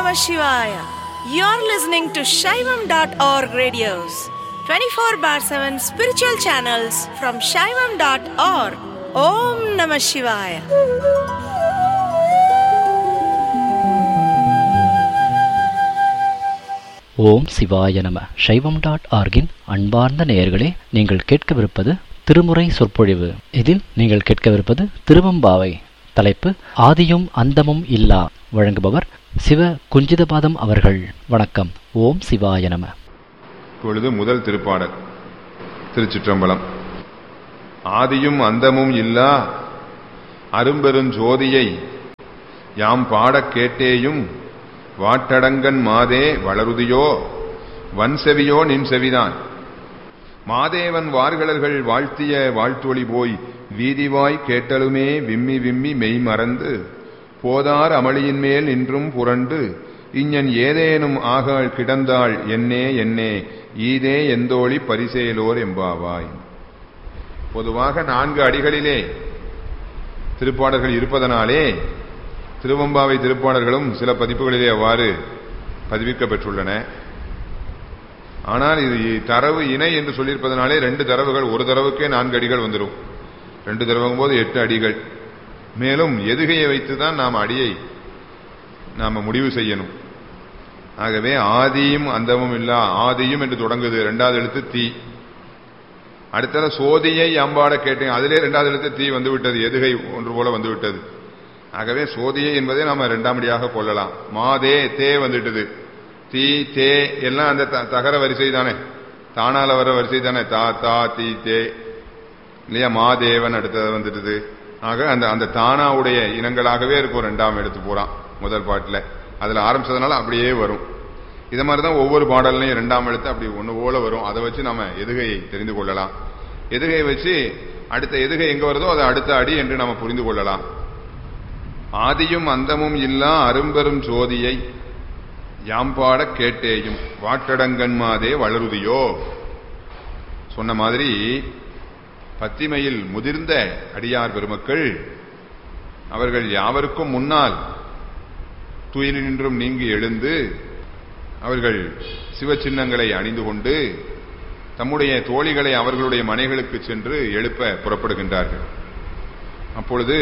Namah Shivaya. You're listening to Shaivam.org radios, 24 bar 7 spiritual channels from Shaivam.org. Om Namah Shivaya. ஓம் சிவாய நம சைவம் dot ஆர்கின் அன்பார்ந்த நேயர்களே நீங்கள் கேட்கவிருப்பது திருமுறை சொற்பொழிவு இதில் நீங்கள் கேட்கவிருப்பது திருவம்பாவை தலைப்பு ஆதியும் அந்தமும் இல்லா வழங்குபவர் சிவ குஞ்சிதபாதம் அவர்கள் வணக்கம் ஓம் சிவாய நம இப்பொழுது முதல் திருப்பாடல் திருச்சிற்றம்பலம் ஆதியும் அந்தமும் இல்லா அரும்பெருஞ்சோதியை யாம் பாடக் கேட்டேயும் வாட்டடங்கன் மாதே வளருதியோ வன்செவியோ நின் செவிதான் மாதேவன் வார்கழல்கள் வாழ்த்திய வாழ்த்தொளி போய் வீதிவாய் கேட்டலுமே விம்மி விம்மி மெய் மறந்து போதார் அமளியின் மேல் நின்றும் புரண்டு இஞ்ஞன் ஏதேனும் ஆகாள் கிடந்தாள் என்னே என்னே ஈதே எந்தோழி பரிசேலோர் எம்பாவாய் பொதுவாக நான்கு அடிகளிலே திருப்பாடல்கள் இருப்பதனாலே திருவம்பாவை திருப்பாடல்களும் சில பதிப்புகளிலே அவ்வாறு பதிவிக்க பெற்றுள்ளன ஆனால் இது தரவு இணை என்று சொல்லியிருப்பதனாலே ரெண்டு தரவுகள் ஒரு தரவுக்கே நான்கு அடிகள் வந்துடும் ரெண்டு தரவுங்கும் போது எட்டு அடிகள் மேலும் எதுகையை வைத்துதான் நாம் அடியை நாம முடிவு செய்யணும் ஆகவே ஆதியும் அந்தமும் இல்லா ஆதியும் என்று தொடங்குது இரண்டாவது எழுத்து தீ அடுத்தது சோதியை அம்பாட கேட்டேன் அதிலே இரண்டாவது எழுத்து தீ வந்து விட்டது எதுகை ஒன்று போல வந்து விட்டது ஆகவே சோதியை என்பதை நாம இரண்டாம் அடியாக கொள்ளலாம் மாதே தே வந்துட்டது தீ தே எல்லாம் அந்த த- தகர வரிசை தானே தானால வர வரிசை தானே தா தா தீ தே இல்லையா மாதேவன் அடுத்தது வந்துட்டது ஆக அந்த அந்த தானாவுடைய இனங்களாகவே இருக்கும் ரெண்டாம் எடுத்து போறான் முதல் பாட்டுல அதுல ஆரம்பிச்சதுனால அப்படியே வரும் இது மாதிரி தான் ஒவ்வொரு பாடல்லையும் இரண்டாம் எழுத்து அப்படி ஒன்று போல வரும் அதை வச்சு நம்ம எதுகையை தெரிந்து கொள்ளலாம் எதுகையை வச்சு அடுத்த எதுகை எங்க வருதோ அதை அடுத்த அடி என்று நம்ம புரிந்து கொள்ளலாம் ஆதியும் அந்தமும் இல்லா அரும்பெரும் ஜோதியை யாம்பாட கேட்டேயும் வாட்டடங்கன்மாதே வளருதியோ சொன்ன மாதிரி பத்திமையில் முதிர்ந்த அடியார் பெருமக்கள் அவர்கள் யாவருக்கும் முன்னால் துயிலினின்றும் நீங்கி எழுந்து அவர்கள் சிவச்சின்னங்களை அணிந்து கொண்டு தம்முடைய தோழிகளை அவர்களுடைய மனைகளுக்கு சென்று எழுப்ப புறப்படுகின்றார்கள் அப்பொழுது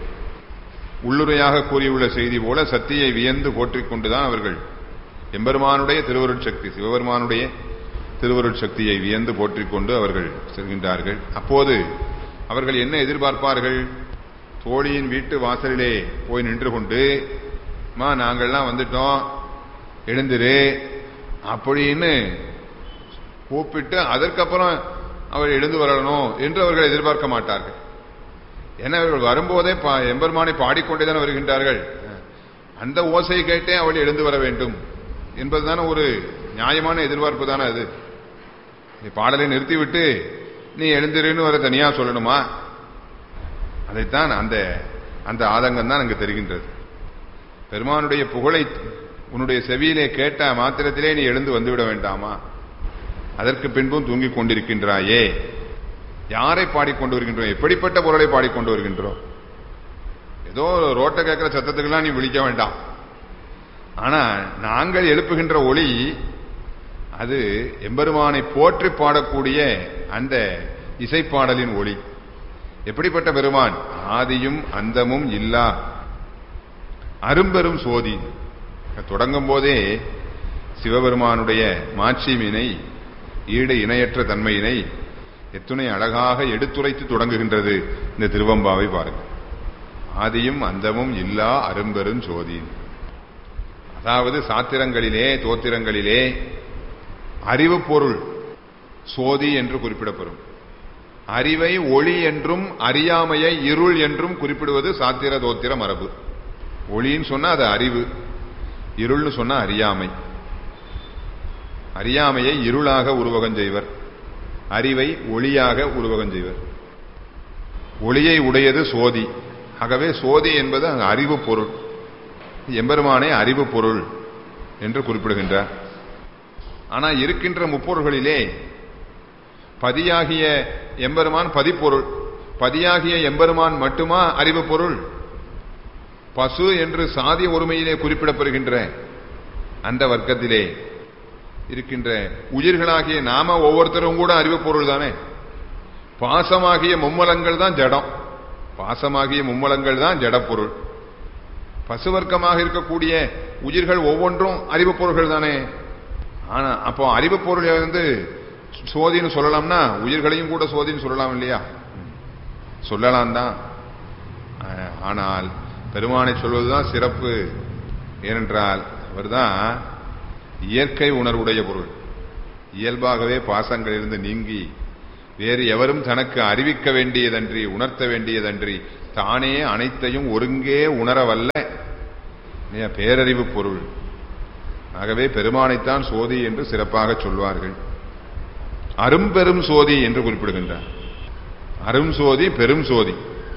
உள்ளுரையாக கூறியுள்ள செய்தி போல சத்தியை வியந்து போற்றிக் கொண்டுதான் அவர்கள் எம்பெருமானுடைய திருவருட் சக்தி சிவபெருமானுடைய திருவருட் சக்தியை வியந்து போற்றிக் கொண்டு அவர்கள் செல்கின்றார்கள் அப்போது அவர்கள் என்ன எதிர்பார்ப்பார்கள் தோழியின் வீட்டு வாசலிலே போய் நின்று கொண்டு மா நாங்கள்லாம் வந்துட்டோம் எழுந்திரு அப்படின்னு கூப்பிட்டு அதற்கப்புறம் அவர் எழுந்து வரணும் என்று அவர்கள் எதிர்பார்க்க மாட்டார்கள் ஏன்னா அவர்கள் வரும்போதே பா- எம்பெருமானை பாடிக்கொண்டேதான் வருகின்றார்கள் அந்த ஓசை கேட்டே அவள் எழுந்து வர வேண்டும் என்பதுதானே ஒரு நியாயமான எதிர்பார்ப்பு தானே அது நீ பாடலை நிறுத்திவிட்டு நீ எழுந்திருன்னு வர தனியா சொல்லணுமா அதைத்தான் அந்த அந்த ஆதங்கம் தான் அங்கு தெரிகின்றது பெருமானுடைய புகழை உன்னுடைய செவியிலே கேட்ட மாத்திரத்திலே நீ எழுந்து வந்துவிட வேண்டாமா அதற்கு பின்பும் தூங்கிக் கொண்டிருக்கின்றாயே யாரை பாடிக்கொண்டு வருகின்றோம் எப்படிப்பட்ட பொருளை பாடிக்கொண்டு வருகின்றோம் ஏதோ ரோட்டை கேட்கிற சத்தத்துக்கெல்லாம் நீ விழிக்க வேண்டாம் ஆனா நாங்கள் எழுப்புகின்ற ஒளி அது எம்பெருமானை போற்றி பாடக்கூடிய அந்த இசைப்பாடலின் ஒளி எப்படிப்பட்ட பெருமான் ஆதியும் அந்தமும் இல்லா அரும்பெரும் சோதி தொடங்கும் போதே சிவபெருமானுடைய மாட்சிமினை ஈடு இணையற்ற தன்மையினை எத்துணை அழகாக எடுத்துரைத்து தொடங்குகின்றது இந்த திருவம்பாவை பாருங்கள் ஆதியும் அந்தமும் இல்லா அரும்பெரும் சோதி அதாவது சாத்திரங்களிலே தோத்திரங்களிலே அறிவு பொருள் சோதி என்று குறிப்பிடப்படும் அறிவை ஒளி என்றும் அறியாமையை இருள் என்றும் குறிப்பிடுவது சாத்திர தோத்திர மரபு ஒளின்னு சொன்னா அது அறிவு இருள்னு சொன்னா அறியாமை அறியாமையை இருளாக உருவகம் செய்வர் அறிவை ஒளியாக உருவகம் செய்வர் ஒளியை உடையது சோதி ஆகவே சோதி என்பது அங்கு அறிவு பொருள் எம்பெருமானே அறிவு பொருள் என்று குறிப்பிடுகின்றார் ஆனா இருக்கின்ற முப்பொருள்களிலே பதியாகிய எம்பெருமான் பதிப்பொருள் பதியாகிய எம்பெருமான் மட்டுமா அறிவு பொருள் பசு என்று சாதிய ஒருமையிலே குறிப்பிடப்படுகின்ற அந்த வர்க்கத்திலே இருக்கின்ற உயிர்களாகிய நாம ஒவ்வொருத்தரும் கூட அறிவு பொருள் தானே பாசமாகிய மும்மலங்கள் தான் ஜடம் பாசமாகிய மும்மலங்கள் தான் ஜடப்பொருள் பசுவர்க்கமாக இருக்கக்கூடிய உயிர்கள் ஒவ்வொன்றும் அறிவு பொருள்கள் தானே ஆனா அப்போ அறிவு பொருள் வந்து சோதின்னு சொல்லலாம்னா உயிர்களையும் கூட சோதின்னு சொல்லலாம் இல்லையா சொல்லலாம் தான் ஆ- ஆனால் பெருமானை சொல்வதுதான் சிறப்பு ஏனென்றால் அவர்தான் இயற்கை உணர்வுடைய பொருள் இயல்பாகவே பாசங்களிலிருந்து நீங்கி வேறு எவரும் தனக்கு அறிவிக்க வேண்டியதன்றி உணர்த்த வேண்டியதன்றி தானே அனைத்தையும் ஒருங்கே உணரவல்ல இல்லையா? பேரறிவு பொருள் ஆகவே பெருமானைத்தான் சோதி என்று சிறப்பாக சொல்வார்கள் அரும்பெரும் சோதி என்று குறிப்பிடுகின்றார் அரும் சோதி பெரும் சோதி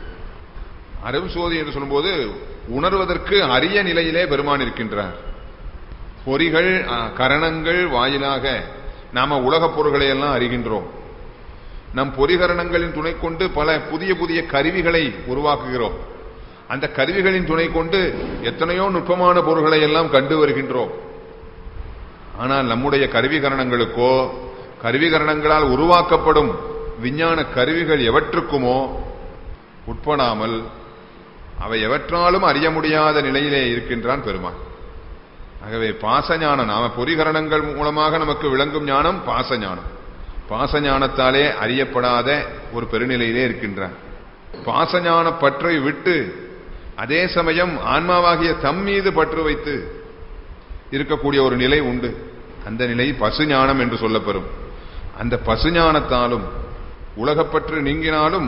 அரும் சோதி என்று சொல்லும்போது உணர்வதற்கு அரிய நிலையிலே பெருமான் இருக்கின்றார் பொறிகள் அ, கரணங்கள் வாயிலாக நாம உலகப் பொருள்களை எல்லாம் அறிகின்றோம் நம் பொறிகரணங்களின் துணை கொண்டு பல புதிய புதிய கருவிகளை உருவாக்குகிறோம் அந்த கருவிகளின் துணை கொண்டு எத்தனையோ நுட்பமான பொருள்களை எல்லாம் கண்டு வருகின்றோம் ஆனால் நம்முடைய கருவிகரணங்களுக்கோ கருவிகரணங்களால் உருவாக்கப்படும் விஞ்ஞான கருவிகள் எவற்றுக்குமோ உட்படாமல் அவை எவற்றாலும் அறிய முடியாத நிலையிலே இருக்கின்றான் பெருமான் ஆகவே பாசஞானம் நாம பொறிகரணங்கள் மூலமாக நமக்கு விளங்கும் ஞானம் பாசஞானம் பாசஞானத்தாலே அறியப்படாத ஒரு பெருநிலையிலே இருக்கின்றான் பாசஞான பற்றை விட்டு அதே சமயம் ஆன்மாவாகிய தம் மீது பற்று வைத்து இருக்கக்கூடிய ஒரு நிலை உண்டு அந்த நிலை பசுஞானம் என்று சொல்லப்பெறும் அந்த பசுஞானத்தாலும் உலகப்பற்று நீங்கினாலும்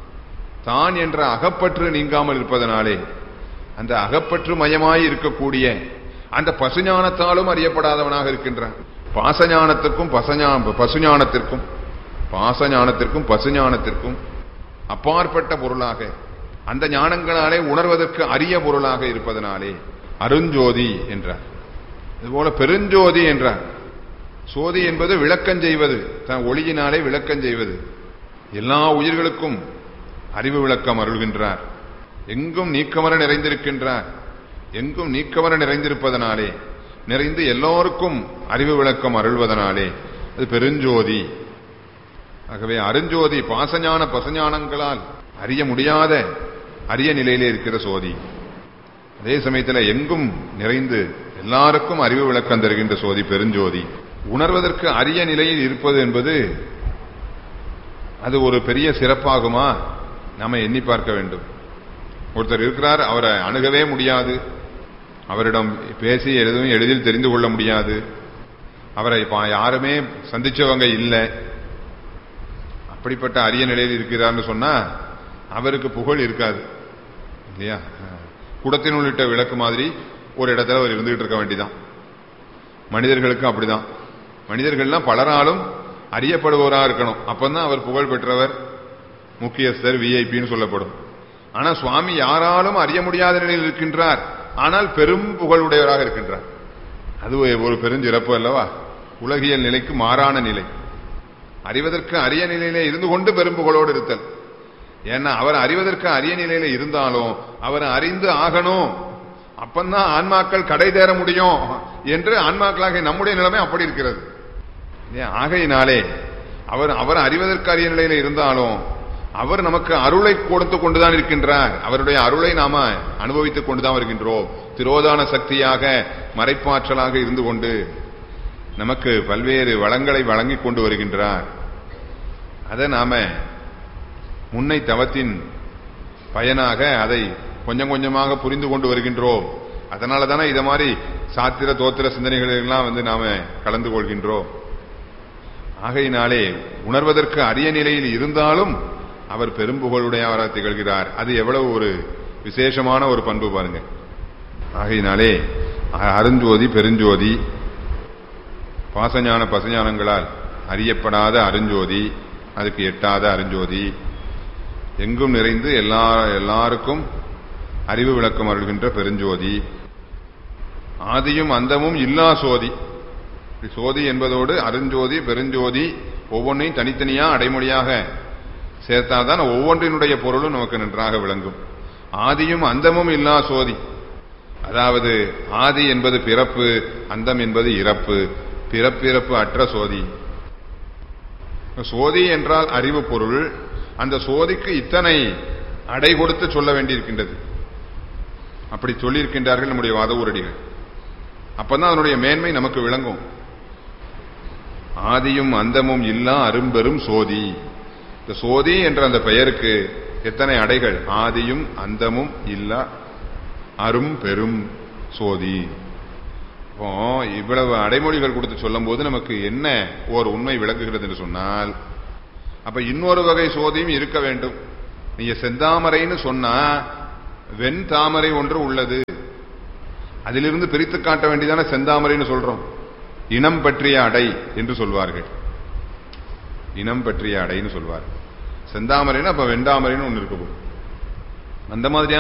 தான் என்ற அகப்பற்று நீங்காமல் இருப்பதனாலே அந்த அகப்பற்று மயமாய் இருக்கக்கூடிய அந்த பசுஞானத்தாலும் அறியப்படாதவனாக இருக்கின்றான் பாசஞானத்துக்கும் பசஞா பசுஞானத்திற்கும் பாசஞானத்திற்கும் பசுஞானத்திற்கும் அப்பாற்பட்ட பொருளாக அந்த ஞானங்களாலே உணர்வதற்கு அரிய பொருளாக இருப்பதனாலே அருஞ்சோதி என்றார் இதுபோல பெருஞ்சோதி என்றார் சோதி என்பது விளக்கம் செய்வது தன் ஒளியினாலே விளக்கம் செய்வது எல்லா உயிர்களுக்கும் அறிவு விளக்கம் அருள்கின்றார் எங்கும் நீக்கமர நிறைந்திருக்கின்றார் எங்கும் நீக்கமர நிறைந்திருப்பதனாலே நிறைந்து எல்லோருக்கும் அறிவு விளக்கம் அருள்வதனாலே அது பெருஞ்சோதி ஆகவே அருஞ்சோதி பாசஞான பசஞானங்களால் அறிய முடியாத அரிய நிலையிலே இருக்கிற சோதி அதே சமயத்தில் எங்கும் நிறைந்து எல்லாருக்கும் அறிவு விளக்கம் தருகின்ற சோதி பெருஞ்சோதி உணர்வதற்கு அரிய நிலையில் இருப்பது என்பது அது ஒரு பெரிய சிறப்பாகுமா நாம எண்ணி பார்க்க வேண்டும் ஒருத்தர் இருக்கிறார் அவரை அணுகவே முடியாது அவரிடம் பேசி எதுவும் எளிதில் தெரிந்து கொள்ள முடியாது அவரை இப்ப யாருமே சந்திச்சவங்க இல்லை அப்படிப்பட்ட அரிய நிலையில் இருக்கிறார்னு சொன்னா அவருக்கு புகழ் இருக்காது இல்லையா குடத்தின் உள்ளிட்ட விளக்கு மாதிரி ஒரு இடத்துல அவர் இருந்துகிட்டு இருக்க வேண்டிதான் மனிதர்களுக்கும் அப்படிதான் மனிதர்கள்லாம் பலராலும் அறியப்படுபவரா இருக்கணும் அப்பதான் அவர் புகழ் பெற்றவர் முக்கியஸ்தர் விஐபின்னு சொல்லப்படும் ஆனா சுவாமி யாராலும் அறிய முடியாத நிலையில் இருக்கின்றார் ஆனால் பெரும் புகழுடையவராக இருக்கின்றார் அது ஒரு பெருஞ்சிறப்பு அல்லவா உலகியல் நிலைக்கு மாறான நிலை அறிவதற்கு அரிய நிலையிலே இருந்து கொண்டு பெரும் புகழோடு இருத்தல் ஏன்னா அவர் அறிவதற்கு அரிய நிலையில இருந்தாலும் அவர் அறிந்து ஆகணும் அப்பந்தான் ஆன்மாக்கள் கடை தேர முடியும் என்று ஆன்மாக்களாக நம்முடைய நிலைமை அப்படி இருக்கிறது இல்லையா? ஆகையினாலே அவர் அவர் அறிவதற்கு அரிய நிலையில இருந்தாலும் அவர் நமக்கு அருளை கொடுத்து கொண்டுதான் இருக்கின்றார் அவருடைய அருளை நாம அனுபவித்துக் கொண்டுதான் வருகின்றோம் திரோதான சக்தியாக மறைப்பாற்றலாக இருந்து கொண்டு நமக்கு பல்வேறு வளங்களை வழங்கிக் கொண்டு வருகின்றார் அதை நாம முன்னை தவத்தின் பயனாக அதை கொஞ்சம் கொஞ்சமாக புரிந்து கொண்டு வருகின்றோம் அதனால தானே இத மாதிரி சாத்திர தோத்திர சிந்தனைகள் எல்லாம் வந்து நாம கலந்து கொள்கின்றோம் ஆகையினாலே உணர்வதற்கு அரிய நிலையில் இருந்தாலும் அவர் பெரும்புகழுடையவராக திகழ்கிறார் அது எவ்வளவு ஒரு விசேஷமான ஒரு பண்பு பாருங்க ஆகையினாலே அ- அருஞ்சோதி பெருஞ்சோதி பாசஞான பசஞானங்களால் அறியப்படாத அருஞ்சோதி அதுக்கு எட்டாத அருஞ்சோதி எங்கும் நிறைந்து எல்லா எல்லாருக்கும் அறிவு விளக்கம் அருள்கின்ற பெருஞ்சோதி ஆதியும் அந்தமும் இல்லா சோதி இப்படி சோதி என்பதோடு அருஞ்சோதி பெருஞ்சோதி ஒவ்வொன்றையும் தனித்தனியா அடைமொழியாக சேர்த்தாதான் ஒவ்வொன்றினுடைய பொருளும் நமக்கு நன்றாக விளங்கும் ஆதியும் அந்தமும் இல்லா சோதி அதாவது ஆதி என்பது பிறப்பு அந்தம் என்பது இறப்பு பிறப்பிறப்பு அற்ற சோதி சோதி என்றால் அறிவு பொருள் அந்த சோதிக்கு இத்தனை அடை கொடுத்து சொல்ல வேண்டியிருக்கின்றது அப்படி சொல்லியிருக்கின்றார்கள் நம்முடைய வாத ஊரடிகள் அப்பதான் அதனுடைய மேன்மை நமக்கு விளங்கும் ஆதியும் அந்தமும் இல்லா அரும்பெரும் சோதி இந்த சோதி என்ற அந்த பெயருக்கு எத்தனை அடைகள் ஆதியும் அந்தமும் இல்லா அரும் பெரும் சோதி இப்போ இவ்வளவு அடைமொழிகள் கொடுத்து சொல்லும் போது நமக்கு என்ன ஓர் உண்மை விளக்குகிறது என்று சொன்னால் அப்ப இன்னொரு வகை சோதியும் இருக்க வேண்டும் நீங்க செந்தாமரைன்னு சொன்னா வெண் தாமரை ஒன்று உள்ளது அதிலிருந்து பிரித்து காட்ட வேண்டியதான செந்தாமரைன்னு சொல்றோம் இனம் பற்றிய அடை என்று சொல்வார்கள் இனம் பற்றிய அடைன்னு சொல்வார்கள் செந்தாமரைன்னு அப்ப வெண்டாமரைன்னு ஒன்று இருக்கும் அந்த மாதிரியான